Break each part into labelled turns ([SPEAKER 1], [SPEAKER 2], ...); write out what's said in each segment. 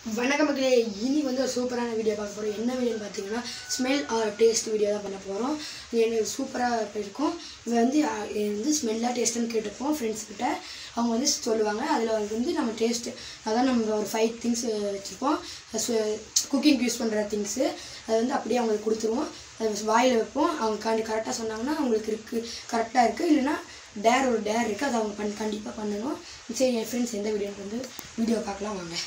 [SPEAKER 1] வணக்கம் மக்களே இனி வந்து ஒரு சூப்பரான வீடியோ பார்க்க போகிறோம் என்ன வீடியோன்னு பார்த்தீங்கன்னா ஸ்மெல் ஆர் டேஸ்ட் வீடியோ தான் பண்ண போகிறோம் எனக்கு சூப்பராக இருக்கும் இது வந்து அஹ், இது வந்து ஸ்மெல்லாக டேஸ்ட்டுன்னு கேட்டுப்போம் ஃப்ரெண்ட்ஸ் கிட்ட அவங்க வந்து சொல்லுவாங்க அதில் வந்து நம்ம டேஸ்ட் அதான் நம்ம ஒரு ஃபைவ் திங்ஸ் வச்சுருப்போம் குக்கிங் யூஸ் பண்ணுற திங்ஸு அது வந்து அப்படியே அவங்களுக்கு கொடுத்துருவோம் அது வாயில் வைப்போம் அவங்க கண்டி கரெக்டாக சொன்னாங்கன்னா அவங்களுக்கு இருக்குது கரெக்டாக இருக்குது இல்லைன்னா டேர் ஒரு டேர் இருக்குது அதை அவங்க பண்ண கண்டிப்பாக பண்ணணும் சரி என் ஃப்ரெண்ட்ஸ் எந்த வீடியோன்னு வந்து வீடியோ பார்க்கலாம் வாங்க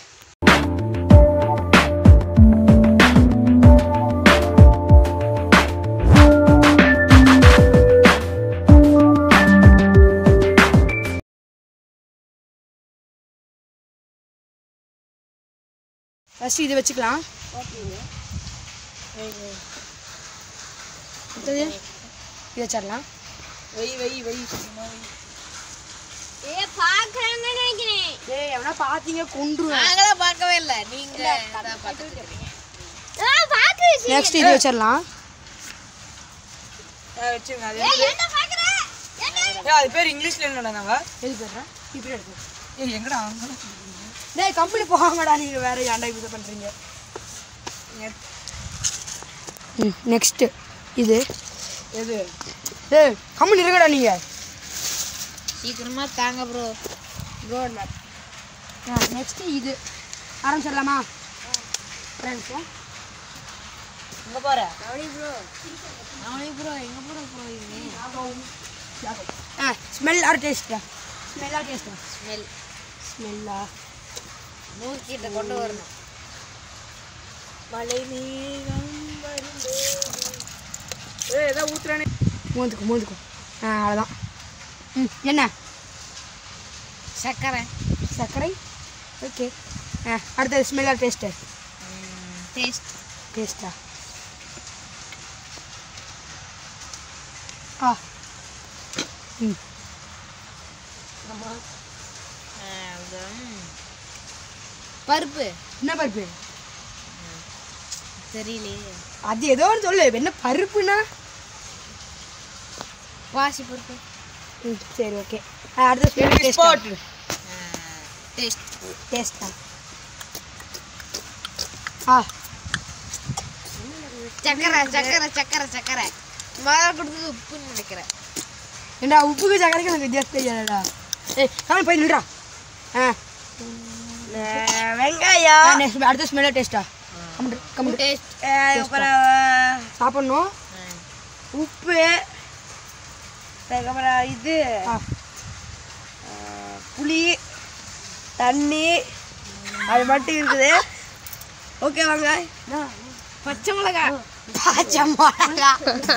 [SPEAKER 1] ஃபஸ்ட்டு இது வச்சுக்கலாம் அடுத்தது இது வச்சிடலாம்
[SPEAKER 2] வை வை வை
[SPEAKER 3] ஏ பாக்குறாங்கன்னு நினைக்கிறேன்
[SPEAKER 1] ஏய் எவனா பார்த்தீங்க கொண்டுருவேன்
[SPEAKER 2] நாங்களாம் பார்க்கவே இல்லை நீங்க தான் பார்த்துட்டு இருக்கீங்க
[SPEAKER 3] ஆ பாக்குறேன்
[SPEAKER 1] நெக்ஸ்ட் இது வச்சிடலாம்
[SPEAKER 2] வச்சுங்க அது
[SPEAKER 3] ஏய் என்ன பாக்குற என்ன
[SPEAKER 2] ஏய், அது பேர் இங்கிலீஷ்ல என்னடா நாங்க
[SPEAKER 1] எது பேர்றா இப்படி எடுத்து
[SPEAKER 2] ஏய் எங்கடா அங்க
[SPEAKER 1] டேய் கம்பெனி போகாமடா நீங்கள் வேற ஏன்டா இப்படி பண்ணுறீங்க ம் நெக்ஸ்ட்டு இது
[SPEAKER 2] எது
[SPEAKER 1] டேய் கம்பெனி இருக்கடா நீங்கள்
[SPEAKER 3] சீக்கிரமா தாங்க ப்ரோ ப்ரோ
[SPEAKER 1] ஆ நெக்ஸ்ட்டு இது ஆரம்பிச்சிடலாமா ஆரம்பிச்சோம்
[SPEAKER 2] எங்க போற
[SPEAKER 3] அவனி ப்ரோ அவனி ப்ரோ எங்க ப்ரோ போறீங்க
[SPEAKER 1] ஆ ஸ்மெல் ஆர் டேஸ்ட்டா ஸ்மெல் ஆர் டேஸ்ட்டா
[SPEAKER 3] ஸ்மெல்
[SPEAKER 1] ஸ்மெல்லா
[SPEAKER 3] மூக்கிட்ட கொண்டு வரணும்
[SPEAKER 2] மழை நீரம் ஏய் ஏதோ ஊத்துறானே
[SPEAKER 1] மூந்துக்கும் மூந்துக்கும் ஆ அவ்வளோதான் ம் என்ன
[SPEAKER 3] சக்கரை
[SPEAKER 1] சர்க்கரை ஓகே ஆ அடுத்தது ஸ்மெல் ஆர் டேஸ்ட்டு
[SPEAKER 3] டேஸ்ட்
[SPEAKER 1] டேஸ்ட்டா ஆ ம்
[SPEAKER 3] பருப்பு
[SPEAKER 1] என்ன பருப்பு
[SPEAKER 3] தெரியலையே
[SPEAKER 1] அது ஏதோ ஒன்று சொல்லு என்ன பருப்புனா
[SPEAKER 3] வாசி பருப்பு
[SPEAKER 1] ம் சரி ஓகே அடுத்த ஸ்மெல் டேஸ்ட்
[SPEAKER 2] ஸ்பாட்
[SPEAKER 3] டேஸ்ட்
[SPEAKER 1] டேஸ்ட்டா ஆ
[SPEAKER 3] சக்கரை சக்கரை சக்கரை சக்கரை முதல்ல கொடுத்தது உப்புன்னு நினைக்கிறேன்
[SPEAKER 1] ஏண்டா உப்புக்கு சக்கரைக்கு எனக்கு வித்தியாசம் தெரியாதுடா ஏய் காமி போய் நில்றா ஆ
[SPEAKER 2] வெங்காயம்
[SPEAKER 1] ஆ, next அடுத்த ஸ்மெல்லாக டேஸ்ட்டா கம்முடு கம்முடு
[SPEAKER 3] டேஸ்ட்
[SPEAKER 2] அப்புறம்
[SPEAKER 1] சாப்பிட்ணும்
[SPEAKER 2] உப்பு அதுக்கப்புறம் இது
[SPEAKER 1] ஆ
[SPEAKER 2] புளி தண்ணி அது மட்டும் இருக்குது ஓகே வாங்க பச்சை மிளகாய்
[SPEAKER 1] பச்சை மிளகா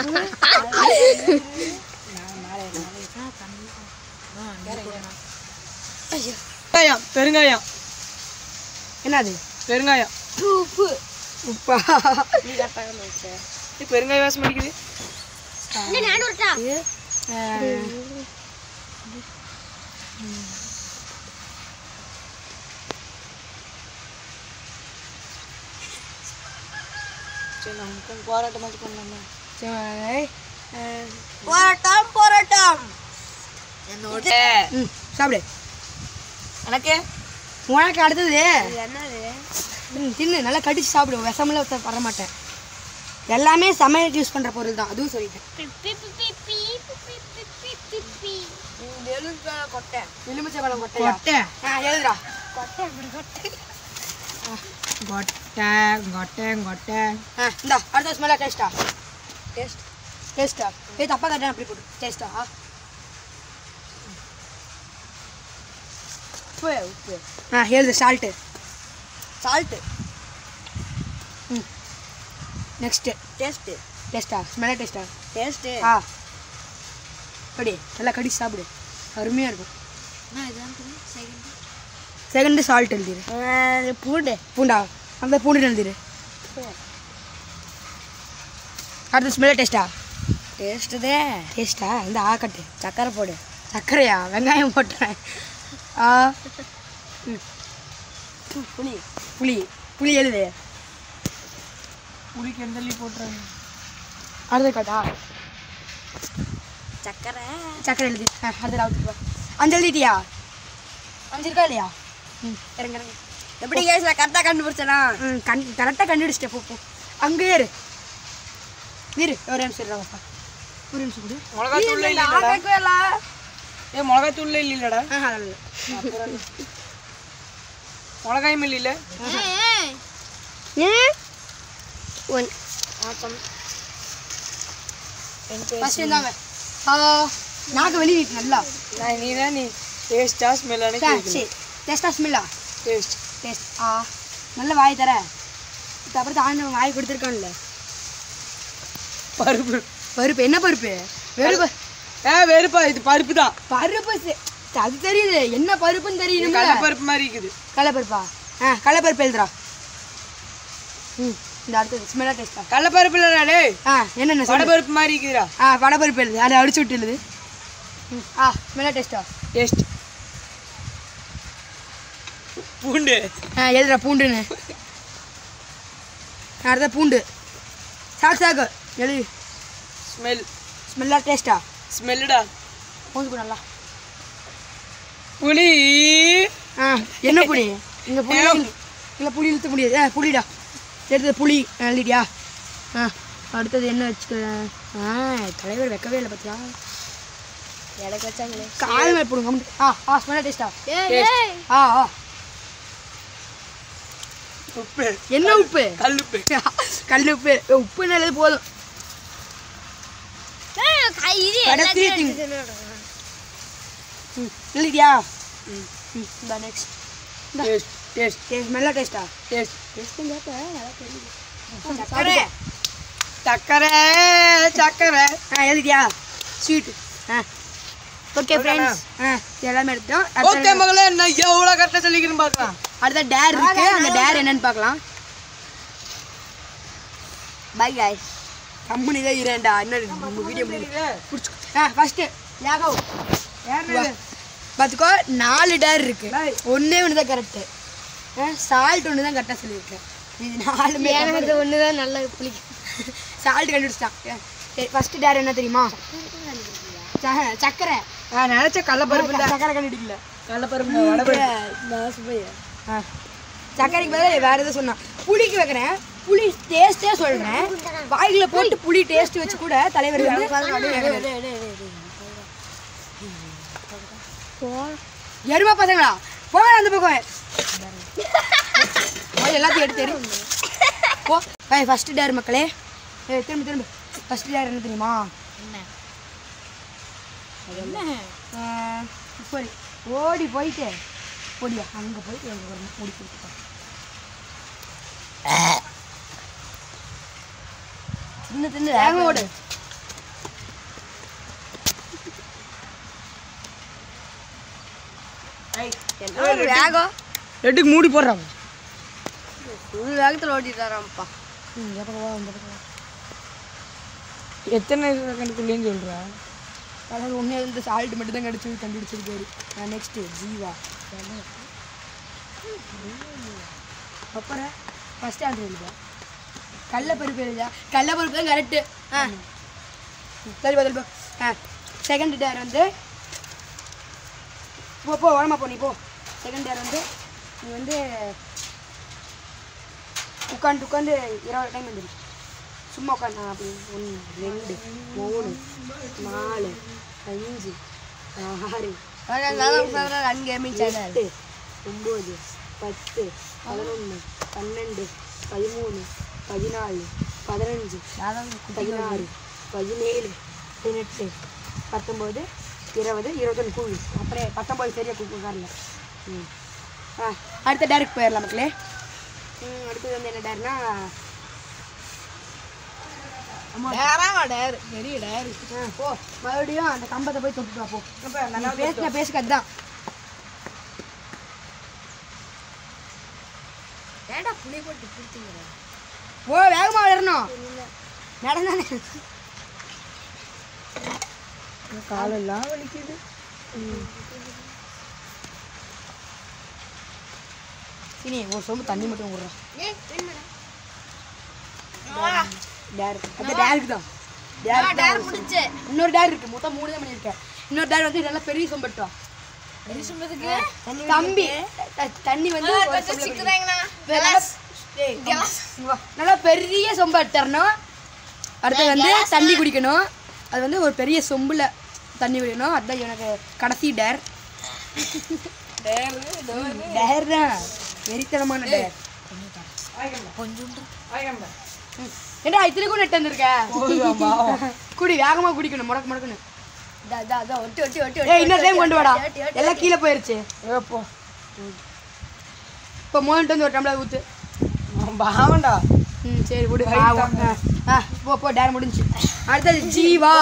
[SPEAKER 2] வெங்காயம் பெருங்காயம்
[SPEAKER 1] என்னது
[SPEAKER 2] பெருங்காயம்
[SPEAKER 1] உப்பு உப்பா
[SPEAKER 2] நீ கரெக்டாக வச்ச பெருங்காய வாசம் அடிக்குது
[SPEAKER 3] நானும் இருக்கா
[SPEAKER 1] இது ஆ,
[SPEAKER 2] சரி நமக்கு போராட்டம் மாதிரி பண்ணலாமா
[SPEAKER 1] சரி, ஆ,
[SPEAKER 2] போராட்டம் போராட்டம் என்னோட
[SPEAKER 1] ம் சாப்பிடு
[SPEAKER 2] எனக்கு
[SPEAKER 1] உனக்கு அடுத்தது
[SPEAKER 2] என்னது
[SPEAKER 1] ம் தின்னு நல்லா கடிச்சு சாப்பிடு விஷமெல்லாம் ஊத்த வர மாட்டேன் எல்லாமே சமையலுக்கு யூஸ் பண்ணுற பொருள் தான் அதுவும் சொல்லிட்டேன்
[SPEAKER 2] கொட்டை
[SPEAKER 1] எலுமிச்சை பழம் கொட்டையா
[SPEAKER 2] கொட்டை
[SPEAKER 1] ஆ எழுதுடா
[SPEAKER 2] கொட்டை கொட்டை கொட்டை
[SPEAKER 1] ஆ இந்தா அடுத்த ஸ்மெல்லாக டேஸ்ட்டா டேஸ்ட் டேஸ்ட்டா ஏய் தப்பா கட்டேன் அப்படி போட்டு டேஸ்ட்டா
[SPEAKER 2] உப்பு உப்பு
[SPEAKER 1] ஆ எழுது சால்ட்டு
[SPEAKER 2] சால்ட்டு
[SPEAKER 1] ம் நெக்ஸ்ட்டு
[SPEAKER 2] டேஸ்ட்டு
[SPEAKER 1] டேஸ்ட்டா ஸ்மெல்லாக டேஸ்ட்டா
[SPEAKER 2] டேஸ்ட்டு
[SPEAKER 1] ஆ அப்படி நல்லா கடிச்சு சாப்பிடு அருமையாக இருக்கும் செகண்டு சால்ட் எழுதிரு
[SPEAKER 2] பூண்டு
[SPEAKER 1] பூண்டா அந்த பூண்டு எழுதிரு அடுத்து ஸ்மெல்லாக டேஸ்ட்டா
[SPEAKER 2] டேஸ்ட்டுதே
[SPEAKER 1] டேஸ்ட்டா இந்த ஆ கட்டு
[SPEAKER 2] சக்கரை போடு
[SPEAKER 1] சர்க்கரையா வெங்காயம் போட்டுறேன் ஆ ம்
[SPEAKER 2] புளி
[SPEAKER 1] புளி புளி எழுது
[SPEAKER 2] புளிக்கு எந்த போட்டுறாங்க
[SPEAKER 1] அடுத்த காட்டா
[SPEAKER 2] சக்கரை
[SPEAKER 1] சக்கரை எழுதி ஆ அடுத்த அவுத்துட்டு வா அஞ்சு எழுதிட்டியா அஞ்சு இருக்கா இல்லையா ம் இறங்க இறங்க
[SPEAKER 3] எப்படி கேஸ் நான் கரெக்டாக கண்டுபிடிச்சேனா
[SPEAKER 1] ம், கண் கரெக்டாக கண்டுபிடிச்சிட்டேன் போ போ அங்கேயே இரு இரு ஒரு நிமிஷம் இருப்பா ஒரு நிமிஷம் கொடு
[SPEAKER 2] மிளகா தூள்ல இல்லடா ஏ மிளகா தூள்ல இல்லடா
[SPEAKER 1] ஆஹா இல்லை
[SPEAKER 2] மிளகாய் மில் இல்ல
[SPEAKER 1] ஒன் ஃபஸ்ட்டு இருந்தாங்க ஆ நாக்கு வெளியே நீட்டு நல்லா
[SPEAKER 2] நான் நீ தான் நீ டேஸ்டா ஸ்மெல்லானே
[SPEAKER 1] சரி
[SPEAKER 2] கேட்கல
[SPEAKER 1] சரி டேஸ்டா ஸ்மெல்லா
[SPEAKER 2] டேஸ்ட்
[SPEAKER 1] டேஸ்ட் ஆ நல்ல வாய் தர அப்புறம் தாண்டி வாய் கொடுத்துருக்கான்ல
[SPEAKER 2] பருப்பு
[SPEAKER 1] பருப்பு என்ன பருப்பு வெறுப்பு
[SPEAKER 2] ஏ வெறுப்பா இது பருப்பு தான்
[SPEAKER 1] பருப்பு செ- அது தெரியுது என்ன பருப்புன்னு
[SPEAKER 2] இது
[SPEAKER 1] தெரியுது
[SPEAKER 2] கடலை பருப்பு மாதிரி இருக்குது
[SPEAKER 1] கடலைப்பருப்பா ஆ கடலைப்பருப்பு எழுதுறா ம் இந்த அடுத்தது ஸ்மெல்லாக டேஸ்டா
[SPEAKER 2] கடலை பருப்பு இல்லடா டேய்
[SPEAKER 1] ஆ என்னென்ன
[SPEAKER 2] வடை
[SPEAKER 1] சொல்லு
[SPEAKER 2] பருப்பு மாதிரி இருக்குதுடா
[SPEAKER 1] ஆ வடைப்பருப்பு எழுது அதை அடிச்சு விட்டு எழுது ம் ஆ ஸ்மெல்லாக டேஸ்டா
[SPEAKER 2] டேஸ்ட் பூண்டு
[SPEAKER 1] ஆ எழுதுறா பூண்டுன்னு அடுத்த பூண்டு சாக்கு சாக்கு எழுது
[SPEAKER 2] ஸ்மெல்
[SPEAKER 1] ஸ்மெல்லாக டேஸ்டா
[SPEAKER 2] ஸ்மெல்லுடா
[SPEAKER 1] பூண்டு நல்லா
[SPEAKER 2] புளி
[SPEAKER 1] ஆ என்ன புளி இங்கே புளி இல்லை புளி இழுத்த முடியாது ஆ புளிடா எடுத்தது புளி எழுதிட்டியா ஆ அடுத்தது என்ன வச்சுக்க ஆ தலைவர் வைக்கவே இல்லை பார்த்தியா
[SPEAKER 3] எனக்கு வச்சாங்களே
[SPEAKER 1] கால் மேல் போடுங்க கம்முனு. ஆ ஆ ஸ்மெல்லாக டேஸ்டா
[SPEAKER 2] டேஸ்ட்
[SPEAKER 1] ஆ ஆ
[SPEAKER 2] உப்பு
[SPEAKER 1] என்ன உப்பு
[SPEAKER 2] கல் உப்பு
[SPEAKER 1] கல் உப்பு ஏ, உப்பு நல்லது போதும்
[SPEAKER 3] இது
[SPEAKER 1] கடைசி திங்கு ம் எழுதிட்டியா ம் இந்த நெக்ஸ்ட்
[SPEAKER 2] டேஸ்ட் டேஸ்ட்
[SPEAKER 1] டேஸ்ட் மெல்லா டேஸ்டா
[SPEAKER 2] டேஸ்ட்
[SPEAKER 1] சக்கரை
[SPEAKER 2] சக்கரை சக்கரை
[SPEAKER 1] ஆ எழுதிட்டியா ஸ்வீட்டு ஆ ஓகே ஃப்ரெண்ட்ஸ் ஆ எல்லாமே எடுத்தோம்
[SPEAKER 2] ஓகே
[SPEAKER 1] அடுத்த
[SPEAKER 2] மகளே நான் எவ்வளோ கரெக்டாக சொல்லிக்கிறேன்னு பார்க்கலாம்
[SPEAKER 1] அடுத்த டேர் இருக்கு அந்த டேர் என்னன்னு பார்க்கலாம்
[SPEAKER 3] பை காய்ஸ்
[SPEAKER 1] கம்பெனி தான் இரேண்டா இன்னும் உங்கள் வீடியோ முடியல பிடிச்சி ஆ ஃபஸ்ட்டு யாகோ பார்த்துக்கோ நாலு டேர் இருக்கு ஒன்றே ஒன்று தான் கரெக்டு சால்ட் ஒன்று தான் கரெக்டாக சொல்லியிருக்கேன் இது நாலுமே
[SPEAKER 3] எனக்கு ஒன்று தான் நல்லா பிடிக்கும்
[SPEAKER 1] சால்ட் கண்டுபிடிச்சிட்டான் ஃபஸ்ட்டு டேர் என்ன தெரியுமா ச- சக்கரை
[SPEAKER 2] நான் நினச்ச கடலப்பருப்பு தான்
[SPEAKER 1] சக்கரை கண்டுபிடிக்கல
[SPEAKER 2] கடலப்பருப்பு வடை பருப்பு
[SPEAKER 1] ஆ சக்கரைக்கு பதிலாக வேறு எதுவும் சொன்னான் புளிக்கு வைக்கிறேன் புளி டேஸ்ட்டே சொல்கிறேன் வாய்க்குள்ள போட்டு புளி டேஸ்ட் வச்சு கூட தலைவர் வந்து எருமா பசங்களா போங்க அந்த பக்கம் போய் எல்லாத்தையும் எடுத்து எடு. போ ஏய் ஃபஸ்ட்டு டேர் மக்களே ஏய் திரும்ப திரும்ப ஃபஸ்ட்டு டேர் என்ன தெரியுமா ஆ, சரி ஓடி போயிட்டு ஓடியா அங்கே போயிட்டு எங்க வரணும் ஓடி போயிட்டு தின்னு தின்னு வேகமா ஓடு
[SPEAKER 3] வேகம்
[SPEAKER 2] ரெட்டுக்கு மூடி போடுறாங்க
[SPEAKER 3] ஃபுல் வேகத்தில் ஓட்டிட்டு வரான்ப்பா
[SPEAKER 2] எத்தனை செகண்டுக்குள்ளேன்னு சொல்கிறா
[SPEAKER 1] அதாவது ஒன்றே வந்து சால்ட் மட்டும் தான் கிடச்சி கண்டுபிடிச்சிருக்காரு நான் நெக்ஸ்ட்டு ஜீவா அப்புறம் ஃபஸ்ட்டு ஆன்சர் எழுதுதா கடலப்பருப்பு எழுதா கடலப்பருப்பு தான் கரெக்டு ஆ சரி பதில் போ ஆ செகண்ட் டேர் வந்து போ போ உடம்பா போ நீ போ செகண்ட் டேர் வந்து நீ வந்து உட்காந்து உட்காந்து இருபது டைம் வந்துடும் சும்மா உட்காந்து அப்படி ஒன்று ரெண்டு மூணு நாலு அஞ்சு ஆறு
[SPEAKER 3] ரன் கேமிங் சேனல்
[SPEAKER 1] எட்டு ஒம்பது பத்து பதினொன்று பன்னெண்டு பதிமூணு பதினாலு பதினஞ்சு பதினாறு பதினேழு பதினெட்டு பத்தொம்போது இருபது இருபத்தொன்று கூழ் அப்புறம் பத்தொம்போது சரியாக கூப்பிடுறாருல ம் ஆ அடுத்த டேருக்கு போயிடலாம் மக்களே ம் அடுத்தது வந்து என்ன டேர்னா
[SPEAKER 3] டேர் பெரிய டேர்
[SPEAKER 1] ஆ போ மறுபடியும் அந்த கம்பத்தை போய் தொட்டுட்டு வா போ நீ பேசுன பேசுக்கு அதுதான்
[SPEAKER 3] ஏன்டா புளி போட்டு பிடிச்சிங்க
[SPEAKER 1] ஓ வேகமாக வரணும் நடந்தானே
[SPEAKER 2] காலெல்லாம் வலிக்குது
[SPEAKER 1] சரி ஒரு சொம்பு தண்ணி மட்டும் விட்றோம் டேர் அந்த டேருக்கு தான் டேருக்கு தான்
[SPEAKER 3] டேர்
[SPEAKER 1] ஒரு சொம்பு.
[SPEAKER 3] பிடிச்சு
[SPEAKER 1] இன்னொரு டேர் இருக்கு மொத்தம் மூணு தான் பண்ணியிருக்கேன் இன்னொரு டேர் வந்து நல்லா பெரிய சொம்பட்டோம் தம்பி த- தண்ணி வந்து ஒரு சொம்புல குடிக்கணும்.
[SPEAKER 3] சிக்குதாங்கண்ணா
[SPEAKER 1] நல்லா- வா. நல்லா பெரிய சொம்பு எடுத்துறணும் அடுத்து வந்து தண்ணி குடிக்கணும் அது வந்து ஒரு பெரிய சொம்புல தண்ணி குடிக்கணும் அதுதான் எனக்கு கடைசி டேர் டேர் தான் வெறித்தனமான டேர் ஏண்டா இத்தனைக்கும் நெட்டு வந்திருக்க குடி வேகமா குடிக்கணும் முடக்கு முடக்குன்னு ஏய் இன்னொரு டைம் கொண்டு வாடா எல்லாம் கீழே போயிருச்சு
[SPEAKER 2] போ
[SPEAKER 1] இப்போ மோகன்ட்டு வந்து ஒரு டம்ளர் ஊத்து
[SPEAKER 2] பாவண்டா
[SPEAKER 1] ம் சரி விடு பாவம். ஆ, ஆ, போ போ டேர் முடிஞ்சு அடுத்தது ஜீவா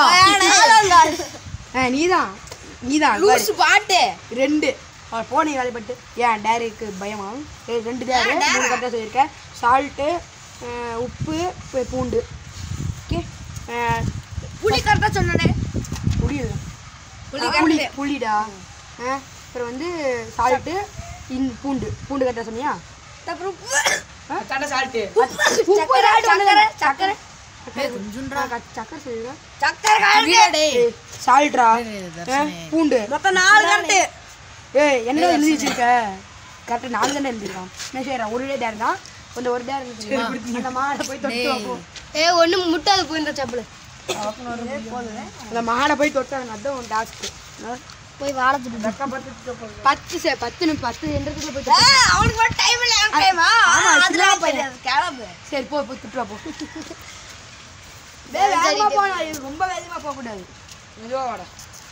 [SPEAKER 1] ஆ நீதான் நீதான் பாரு.
[SPEAKER 3] பாட்டு
[SPEAKER 1] ரெண்டு அவன் போனி வேலைப்பட்டு ஏன் டேருக்கு பயமா ஏய், ரெண்டு டேரு மூணு கரெக்டாக சொல்லியிருக்கேன் சால்ட்டு உப்பு பு- பூண்டு ஓகே
[SPEAKER 3] புளி கரெக்டா சொன்னே
[SPEAKER 1] புளியுது
[SPEAKER 3] புளி
[SPEAKER 1] ஆ, புளி புளிடா ஆ அப்புறம் வந்து சால்ட்டு இன் பூண்டு பூண்டு கரெக்டாக சொன்னியா
[SPEAKER 3] அப்புறம்
[SPEAKER 2] தண்டை சால்ட்டு
[SPEAKER 1] உப்பு சக்கரை சக்கரை சக்கரை சொல்லிடுறா
[SPEAKER 3] சக்கரை
[SPEAKER 1] சால்ட்ரா பூண்டு
[SPEAKER 3] மொத்தம் நாலு கரெக்ட்
[SPEAKER 1] ஏய் என்ன எழுதி வச்சிருக்க கரெக்டாக நாலு தானே எழுதிருக்கான் என்ன செய்யறான் ஒரு டேர் தான் அந்த ஒரு டேர் தெரியுமா அந்த மாடை போய் தொட்டு வைப்போம்
[SPEAKER 3] ஏ ஒண்ணு முட்டாது போயிருந்த சாப்பிடு
[SPEAKER 1] அந்த மாடை போய் தொட்டு அதுங்க அதான் உன் டாஸ்க்கு
[SPEAKER 3] போய் வாழத்துட்டு
[SPEAKER 1] பத்து சே பத்து நிமிஷம் பத்து எந்திரத்துக்குள்ள போய் தொட்டு வா.
[SPEAKER 3] அவனுக்கு மட்டும் டைம் இல்ல எனக்கு டைமா
[SPEAKER 1] ஆமா,
[SPEAKER 3] அதெல்லாம்
[SPEAKER 1] சின்ன
[SPEAKER 3] போயிடாது கிளம்பு
[SPEAKER 1] சரி போ போய் திட்டு வா போ டேய், வேகமா போனா இது ரொம்ப வேகமா போக கூடாது
[SPEAKER 2] இதுவாடா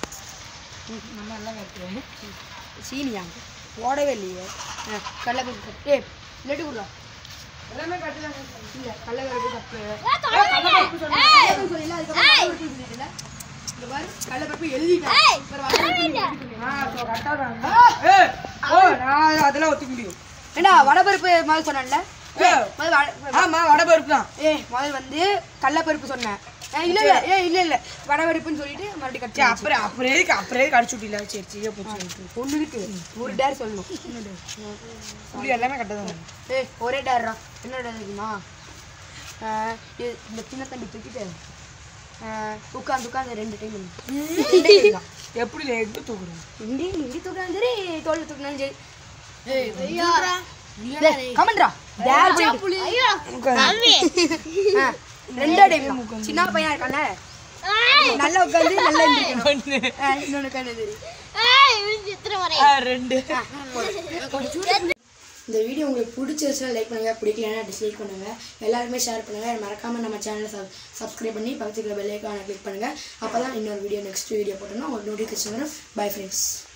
[SPEAKER 1] சீனியா போடவே இல்லையே ஆ, கடலைப்பருப்பு கட்டு. ஏய் லெட்டு கொடுடா
[SPEAKER 2] எல்லாமே கட்டுதான்
[SPEAKER 1] இல்ல கடலைப்பருப்பு கப்பு கடலைப்பருப்பு சொல்லல அதுக்கப்புறம் கடலைப்பருப்பு சொல்லிட்டுல இந்த பாரு கடலைப்பருப்பு எழுதிட்டேன் அப்புறம் வடபருப்பு எழுதி
[SPEAKER 2] ஆ சோ கரெக்டா தான் ஏய் ஓ நான் அதெல்லாம் ஒத்துக்க முடியும்
[SPEAKER 1] ஏண்டா வடபருப்பு முதல்ல சொன்னேன்ல
[SPEAKER 2] ஏய்,
[SPEAKER 1] முதல்ல வட-
[SPEAKER 2] ஆமா வடபருப்பு தான்
[SPEAKER 1] ஏய் முதல்ல வந்து கடலைப்பருப்பு சொன்னேன் ஏ, இல்ல இல்ல ஏ இல்ல இல்ல வடபருப்புன்னு சொல்லிட்டு மறுபடியும் கட்டி
[SPEAKER 2] சரி அப்புறம் அப்புறம் எதுக்கு அப்புறம் எதுக்கு அடிச்சு விட்டில சரி சரியா போச்சு
[SPEAKER 1] ஒண்ணு இருக்கு ஒரு டேர் சொல்லணும்
[SPEAKER 2] புளி எல்லாமே கரெக்டாக தான்
[SPEAKER 1] ஏய் ஒரே டேர்ரா என்ன டேர் இருக்குமா ஆஹ் இது இந்த சின்ன தம்பி தூக்கிட்டு ஆஹ் உட்காந்து உட்காந்து ரெண்டு டைம்
[SPEAKER 2] எப்படி எங்க தூக்குறோம்
[SPEAKER 1] இண்டி இண்டி தூக்கினாலும் சரி தோல்ல தூக்கினாலும் சரி கமெண்ட்ரா டேர் ஆ, ரெண்டா டைம் சின்ன பையன் இருக்கானே நல்லா உட்காந்து நல்லா எந்திரிக்கணும் ஆ, இன்னொன்னு கண்ணு தெரியும்
[SPEAKER 2] ரெண்டு
[SPEAKER 1] இந்த வீடியோ உங்களுக்கு பிடிச்சிருச்சுன்னா லைக் பண்ணுங்க பிடிக்கலன்னா டிஸ்லைக் பண்ணுங்க எல்லாருமே ஷேர் பண்ணுங்க மறக்காம நம்ம சேனலை சப் சப்ஸ்கிரைப் பண்ணி பக்கத்துக்கு பெல் ஐக்கானை கிளிக் பண்ணுங்க அப்பதான் இன்னொரு வீடியோ நெக்ஸ்ட் வீடியோ போட்டோம்னா உங்களுக்கு நோட்டிஃபிகேஷன் வரும் பை ஃப்ரெண்ட்ஸ்